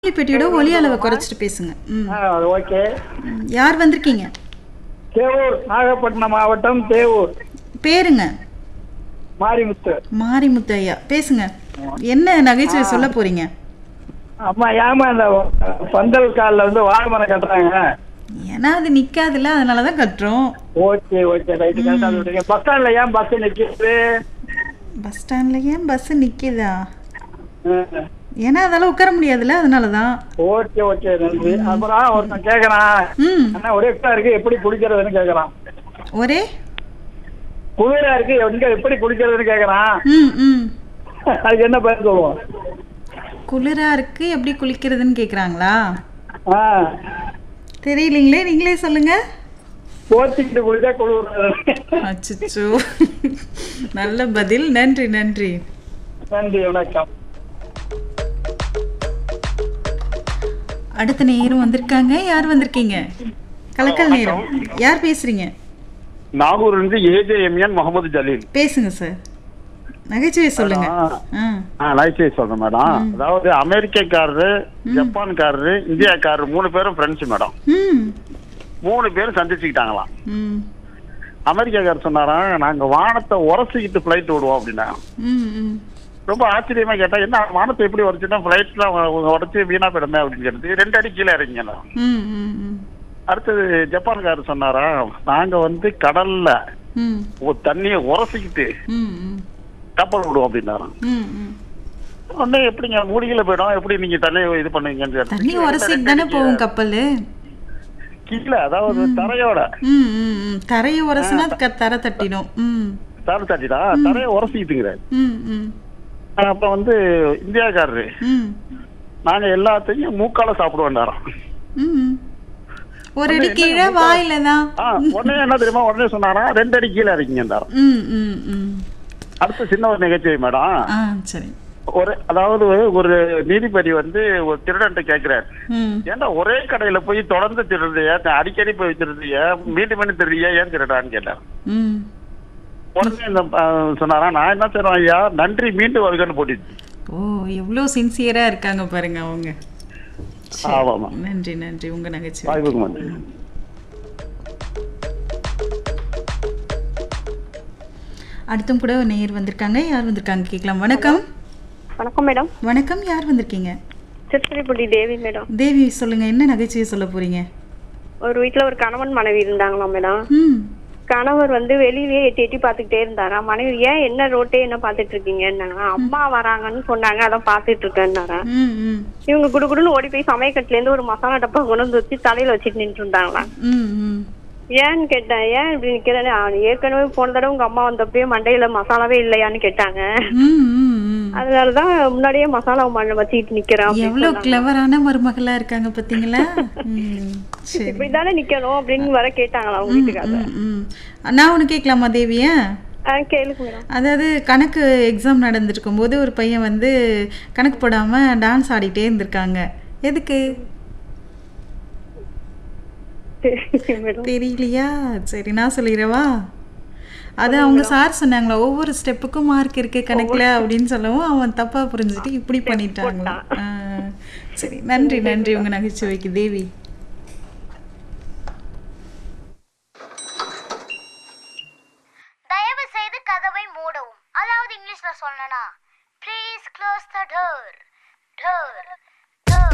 பெட்டியோட ஒலி அளவை குறைச்சிட்டு பேசுங்க ம் ஆ ஓகே ம். யார் வந்திருக்கீங்க தேவூர் நாகப்பட்டினம் மாவட்டம் தேவூர் பேருங்க மாரிமுத்து மாரிமுத்து ஐயா பேசுங்க என்ன நகைச்சுவை சொல்ல போறீங்க அம்மா ஏமா இந்த பந்தல் காலில் வந்து வாழை மரம் கட்டுறாங்க ஏன்னா அது நிக்காதுல்ல அதனால தான் கட்டுறோம் ஓகே ஓகே ரைட்டு கரெக்டாக சொல்றீங்க பஸ் ஸ்டாண்டில் ஏன் பஸ் நிற்கிது பஸ் ஸ்டாண்ட்ல ஏன் பஸ் நிக்குதா ஏன்னா அதால உட்கார முடியாதுல்ல அதனால தான் ஓகே ஓகே நன்றி அப்புறம் ஒருத்தன் கேட்குறான் ம் அண்ணா ஒரே இடத்துல இருக்கு எப்படி குளிக்கிறதுன்னு கேட்குறான் ஒரே குளிரா இருக்கு எங்க எப்படி குளிக்கிறதுன்னு கேட்குறான் ம் ம் அதுக்கு என்ன பதில் சொல்லுவோம் குளிரா இருக்கு எப்படி குளிக்கிறதுன்னு கேக்குறாங்களா ஆ தெரியலீங்களே நீங்களே சொல்லுங்க போத்திக்கிட்டு குளிச்சா குளிர் அச்சோ நல்ல பதில் நன்றி நன்றி நன்றி வணக்கம் அடுத்த நேரம் வந்திருக்காங்க யார் வந்திருக்கீங்க கலக்கல் நேரம் யார் பேசுறீங்க நாகூர் இருந்து ஏஜேஎம்என் முகமது ஜலீல் பேசுங்க சார் நகைச்சுவை சொல்லுங்க ஆ ஆ நைச்சே சொல்றேன் மேடம் அதாவது அமெரிக்கக்காரரு ஜப்பான்காரரு இந்தியாக்காரரு மூணு பேரும் ஃப்ரெண்ட்ஸ் மேடம் ம் மூணு பேரும் சந்திச்சுக்கிட்டாங்களாம் ம் அமெரிக்காக்காரர் சொன்னாராம் நாங்க வானத்தை உரசிக்கிட்டு ஃபிளைட் விடுவோம் அப்படின்னா ம் ம் ரொம்ப ஆச்சரியமா கேட்டா என்ன வானத்தை எப்படி உரைச்சுன்னா ஃபிளைட்லாம் உடச்சு வீணா போயிடுமே அப்படின்னு கேட்டது ரெண்டு அடி கீழே இறங்கிங்க ம் ம் ம் அடுத்தது ஜப்பான்காரர் சொன்னாரா நாங்க வந்து கடல்ல ம் ஒரு தண்ணியை உரசிக்கிட்டு ம் ம் கப்பல் விடுவோம் அப்படின்னாராம் ம் ம் உடனே எப்படிங்க மூலிகையில போயிடும் எப்படி நீங்க தண்ணி இது பண்ணுவீங்கன்னு கேட்டேன். தண்ணி உரசிட்டு தானே போகும் கப்பல் கீழே அதாவது தரையோட ம் ம் ம் தரையை உரசுனா க- தரை தட்டிடும் ம் தரை தட்டிடா தரையை உரசிக்கிட்டுங்கிறாரு ம் ம் அப்புறம் வந்து இந்தியாக்காரரு ம் நாங்க எல்லாத்தையும் மூக்கால சாப்பிடுவோண்டாராம் ம் ஒரு அடி கீழே வாயில தான் ஆ உடனே என்ன தெரியுமா உடனே சொன்னாரா ரெண்டு அடி கீழே இறங்கிங்கன்றாராம் ம் ம் ம் அடுத்த சின்ன ஒரு நிகழ்ச்சி மேடம் ஆ சரி ஒரு அதாவது ஒரு நீதிபதி வந்து ஒரு திருடன்ட்ட கேக்குறாரு ம் ஏன்டா ஒரே கடையில போய் தொடர்ந்து திருடுறியா அடிக்கடி போய் திருடுறியா மீண்டும் மீண்டும் திருடுறியா ஏன் திருடான்னு கேட்டார் ம் உடனே இந்த ஆ, சொன்னாரா நான் என்ன செய்றேன் ஐயா நன்றி மீண்டும் வருகன்னு போட்டுச்சு ஓ எவ்வளோ சின்சியரா இருக்காங்க பாருங்க அவங்க சரி. ஆமாமா நன்றி நன்றி உங்க நகைச்சுவை வாய்ப்புக்கு வந்து அடுத்தும் கூட ஒரு நேயர் வந்திருக்காங்க யார் வந்திருக்காங்க கேட்கலாம் வணக்கம் வணக்கம் மேடம் வணக்கம் யார் வந்திருக்கீங்க சித்திரைப்பட்டி தேவி மேடம் தேவி சொல்லுங்க என்ன நகைச்சுவை சொல்ல போறீங்க ஒரு வீட்ல ஒரு கணவன் மனைவி இருந்தாங்களாம் மேடம் ம் கணவர் வந்து வெளியிலேயே எட்டி எட்டி பார்த்துக்கிட்டே இருந்தாரா மனைவி ஏன் என்ன ரோட்டே என்ன பார்த்துட்டு இருக்கீங்கன்னாங்க அம்மா வராங்கன்னு சொன்னாங்க அதான் பார்த்துட்டு இருக்கேன்னாரா ம் ம் இவங்க குடுகுடுன்னு ஓடி போய் சமயக்கட்டுல இருந்து ஒரு மசாலா டப்பா கொண்டு வந்து வச்சு தலையில வச்சுட்டு நின்று இருந்தாங்களாம் ம் ம் ஏன்னு கேட்டேன் ஏன் இப்படி நிக்கிறேன்னு "ஆ, ஏற்கனவே போன தடவை உங்க அம்மா வந்தப்பயே மண்டையில மசாலாவே இல்லையான்னு கேட்டாங்க ம் ம் ம் அதனாலதான் முன்னாடியே மசாலா மண்ணை வச்சுக்கிட்டு நிக்கிறேன் அப்படின்னு எவ்வளவு சொன்னாங்க. கிளவரான மருமகளா இருக்காங்க பாத்தீங்களா ம் சரி இப்படிதானே நிக்கணும் அப்படின்னு வர கேட்டாங்களா அவங்க வீட்டுக்காக ம் ம் நான் ஒன்று கேட்கலாமா தேவியா ஆ, கேளுங்க மேடம் அதாவது கணக்கு எக்ஸாம் நடந்துருக்கும் போது ஒரு பையன் வந்து கணக்கு போடாமல் டான்ஸ் ஆடிட்டே இருந்திருக்காங்க எதுக்கு சரி மேடம் தெரியலையா சரி நான் சொல்லிடவா அது அவங்க சார் சொன்னாங்களா ஒவ்வொரு ஸ்டெப்புக்கும் மார்க் இருக்கு கணக்குல அப்படின்னு சொல்லவும் அவன் தப்பா புரிஞ்சுட்டு இப்படி பண்ணிட்டாங்களா ஆ, சரி நன்றி நன்றி உங்க நகைச்சுவைக்கு தேவி